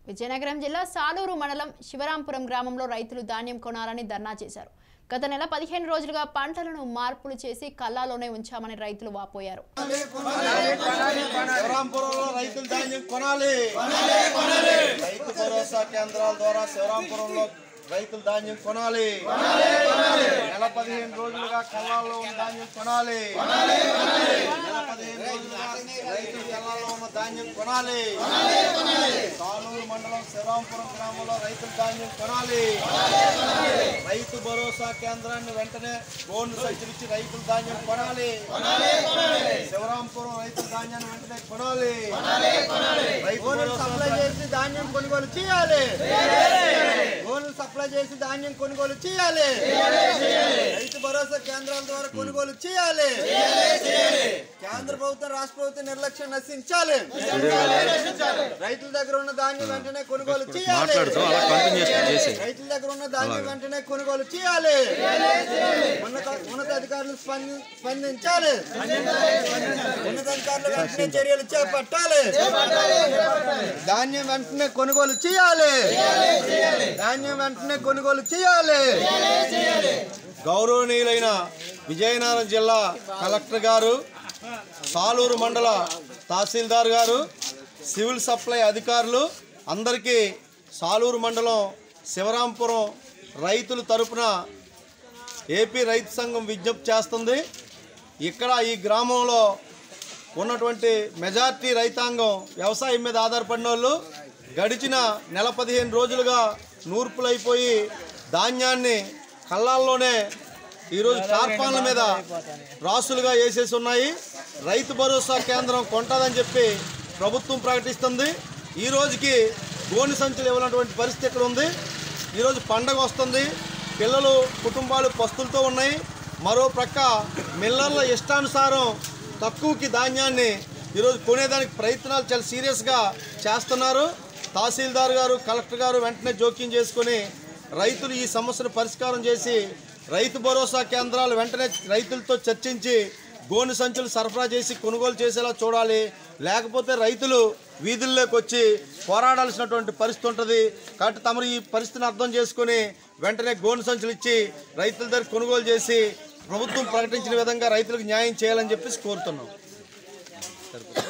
విజయనగరం జిల్లా సాలూరు మండలం శివరాంపురం గ్రామంలో రైతులు ధాన్యం కొనాలని ధర్నా చేశారు గత నెల పదిహేను రోజులుగా పంటలను మార్పులు చేసి కల్లాలోనే ఉంచామని రైతులు వాపోయారు శివరాంపురంలో రైతులు ధాన్యం కొనాలి రైతు భరోసా కేంద్రాల ద్వారా శివరాంపురంలో రైతులు ధాన్యం కొనాలి నెల పదిహేను రోజులుగా కళ్ళాల్లో ఉన్న ధాన్యం కొనాలి నెల పదిహేను రోజులుగా రైతులు కళ్ళాల్లో ఉన్న ధాన్యం కొనాలి కాలూరు మండలం శివరాంపురం గ్రామంలో రైతులు ధాన్యం కొనాలి రైతు భరోసా కేంద్రాన్ని వెంటనే లోన్లు సంచరించి రైతులు ధాన్యం కొనాలి శివరాంపురం రైతుల ధాన్యాన్ని వెంటనే కొనాలి రైతు సప్లై చేసి ధాన్యం కొనుగోలు చేయాలి లోన్లు సప్లై చేసి ధాన్యం కొనుగోలు చేయాలి రైతు భరోసా కేంద్రాల ద్వారా కొనుగోలు చేయాలి కేంద్ర ప్రభుత్వం రాష్ట్ర ప్రభుత్వం నిర్లక్ష్యం నశించాలి రైతుల దగ్గర ఉన్న ధాన్యం వెంటనే కొనుగోలు చేయాలి రైతుల దగ్గర ఉన్న ధాన్యం వెంటనే కొనుగోలు చేయాలి ఉన్నత ఉన్నతాధికారులు స్పంది- స్పందించాలి ఉన్నతాధికారులు వెంటనే చర్యలు చేపట్టాలి ధాన్యం వెంటనే కొనుగోలు చేయాలి ధాన్యం వెంటనే కొనుగోలు చేయాలి గౌరవనీయులైన విజయనగరం జిల్లా కలెక్టర్ గారు సాలూరు మండల తహసీల్దార్ గారు సివిల్ సప్లై అధికారులు అందరికీ సాలూరు మండలం శివరాంపురం రైతుల తరపున ఏపీ రైతు సంఘం విజ్ఞప్తి చేస్తుంది ఇక్కడ ఈ గ్రామంలో ఉన్నటువంటి మెజార్టీ రైతాంగం వ్యవసాయం మీద ఆధారపడిన వాళ్ళు గడిచిన నెల పదిహేను రోజులుగా నూర్పులైపోయి ధాన్యాన్ని కళ్ళాల్లోనే ఈరోజు కార్పాన్ల మీద రాసులుగా వేసేసి ఉన్నాయి రైతు భరోసా కేంద్రం కొంటదని చెప్పి ప్రభుత్వం ప్రకటిస్తుంది ఈ రోజుకి గోని సంచులు ఇవ్వనటువంటి పరిస్థితి ఇక్కడ ఉంది ఈరోజు పండగ వస్తుంది పిల్లలు కుటుంబాలు పస్తులతో ఉన్నాయి మరో ప్రక్క మిల్లర్ల ఇష్టానుసారం తక్కువకి ధాన్యాన్ని ఈరోజు కొనేదానికి ప్రయత్నాలు చాలా సీరియస్గా చేస్తున్నారు తహసీల్దార్ గారు కలెక్టర్ గారు వెంటనే జోక్యం చేసుకొని రైతులు ఈ సమస్యను పరిష్కారం చేసి రైతు భరోసా కేంద్రాలు వెంటనే రైతులతో చర్చించి గోను సంచులు సరఫరా చేసి కొనుగోలు చేసేలా చూడాలి లేకపోతే రైతులు వీధుల్లోకి వచ్చి పోరాడాల్సినటువంటి పరిస్థితి ఉంటుంది కాబట్టి తమరు ఈ పరిస్థితిని అర్థం చేసుకొని వెంటనే గోను సంచులు ఇచ్చి రైతుల దగ్గర కొనుగోలు చేసి ప్రభుత్వం ప్రకటించిన విధంగా రైతులకు న్యాయం చేయాలని చెప్పేసి కోరుతున్నాం